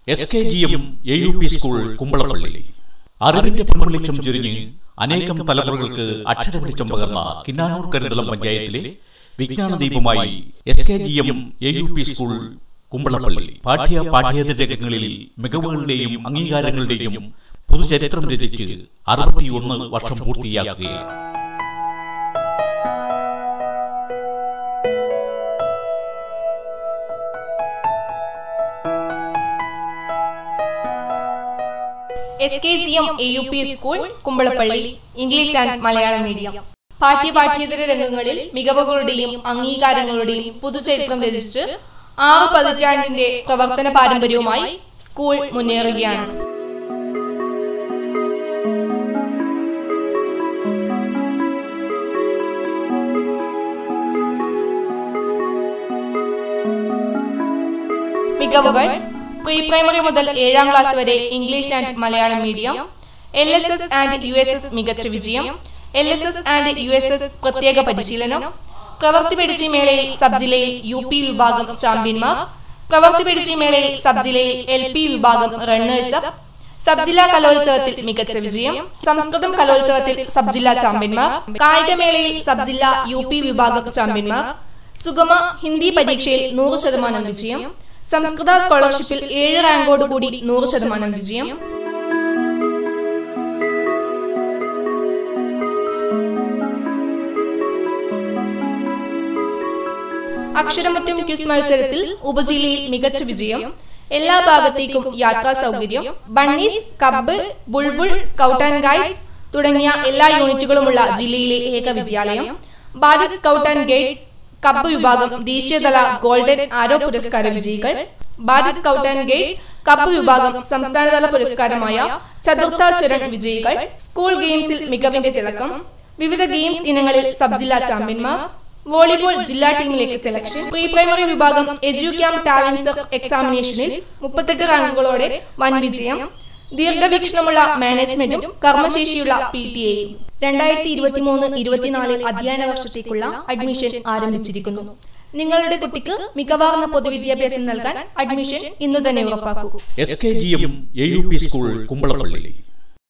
S K G M A U P school Kumbalappally അറിവിന്റെ പൊൻവെളിച്ചം ചുരിഞ്ഞ് അനേകം തലമുറകൾക്ക് അക്ഷരവെളിച്ചം പകർന്ന കിന്നാനൂർ കരുതളം പഞ്ചായത്തിലെ വിജ്ഞാന ദീപമായി S K G M A U P school Kumbalappally പാഠ്യ പാഠ്യേതര രംഗങ്ങളിൽ മികവുകളുടെയും അംഗീകാരങ്ങളുടെയും പുതുചരിത്രം രചിച്ച് അറുപത്തിയൊന്ന് വർഷം പൂർത്തിയാക്കുകയാണ് S K G M A U P school Kumbalappally English and Malayalam medium പാഠ്യ പാഠ്യേതര രംഗങ്ങളിൽ മികവുകളുടെയും അംഗീകാരങ്ങളുടെയും പുതുചരിത്രം രചിച്ച് ആറ് പതിറ്റാണ്ടിന്റെ പ്രവർത്തന പാരമ്പര്യവുമായി സ്കൂൾ മുന്നേറുകയാണ് മികവുകൾ പ്രീ പ്രൈമറി മുതൽ ഏഴാം ക്ലാസ് വരെ English and Malayalam medium L S S and U S S മികച്ച വിജയം L S S and U S S പ്രത്യേക പരിശീലനം പ്രവൃത്തി പിടിച്ചി മേളയിൽ സബ് ജില്ലയിൽ യു പി വിഭാഗം ചാമ്പ്യന്മാർ പ്രവൃത്തി പിടിച്ചി മേളയിൽ സബ് ജില്ലയിൽ എൽ പി വിഭാഗം റണ്ണേഴ്സ് അപ്പ് സബ് ജില്ലാ കലോത്സവത്തിൽ മികച്ച വിജയം സംസ്കൃതം കലോത്സവത്തിൽ സബ് ജില്ലാ ചാമ്പ്യന്മാർ കായികമേളയിൽ സബ് ജില്ലാ യു പി വിഭാഗം ചാമ്പ്യന്മാർ സുഗമ ഹിന്ദി പരീക്ഷയിൽ നൂറ് ശതമാനം വിജയം സംസ്കൃത സ്കോളർഷിപ്പിൽ ഏഴ് റാങ്കോട് കൂടി നൂറ് ശതമാനം വിജയം അക്ഷരമറ്റും ക്വിസ് മത്സരത്തിൽ ഉപജില്ലയിൽ മികച്ച വിജയം എല്ലാ ഭാഗത്തേക്കും യാത്രാ സൗകര്യം bunnies cub bulbul scout and guides തുടങ്ങിയ എല്ലാ യൂണിറ്റുകളുമുള്ള ജില്ലയിലെ ഏക വിദ്യാലയം Bharat scout and guides cub വിഭാഗം ദേശീയതല ഗോൾഡൻ ആരോ പുരസ്കാര വിജയികൾ Bharat scout and guides cub വിഭാഗം സംസ്ഥാനതല പുരസ്കാരമായ ചതുർത്ഥാശ്വരൻ വിജയികൾ സ്കൂൾ ഗെയിംസിൽ മികവിന്റെ തിളക്കം വിവിധ ഗെയിംസ് ഇനങ്ങളിൽ സബ് ജില്ലാ ചാമ്പ്യന്മാർ വോളിബോൾ ജില്ലാ ടീമിലേക്ക് സെലക്ഷൻ പ്രീ പ്രൈമറി വിഭാഗം എഡ്യൂക്യാം ടാലന്റ് സെർച്ച് എക്സാമിനേഷനിൽ മുപ്പത്തെട്ട് റാങ്കുകളോടെ വൻ വിജയം ദീർഘവീക്ഷണമുള്ള മാനേജ്മെന്റും കർമ്മശേഷിയുള്ള പി ടി എയും രണ്ടായിരത്തി ഇരുപത്തിമൂന്ന് ഇരുപത്തിനാല് അധ്യയന വർഷത്തേക്കുള്ള അഡ്മിഷൻ ആരംഭിച്ചിരിക്കുന്നു നിങ്ങളുടെ കുട്ടിക്ക് മികവാർന്ന പൊതുവിദ്യാഭ്യാസം നൽകാൻ അഡ്മിഷൻ ഇന്നു തന്നെ ഉറപ്പാക്കൂ S K G M A U P school കുമ്പളപ്പള്ളി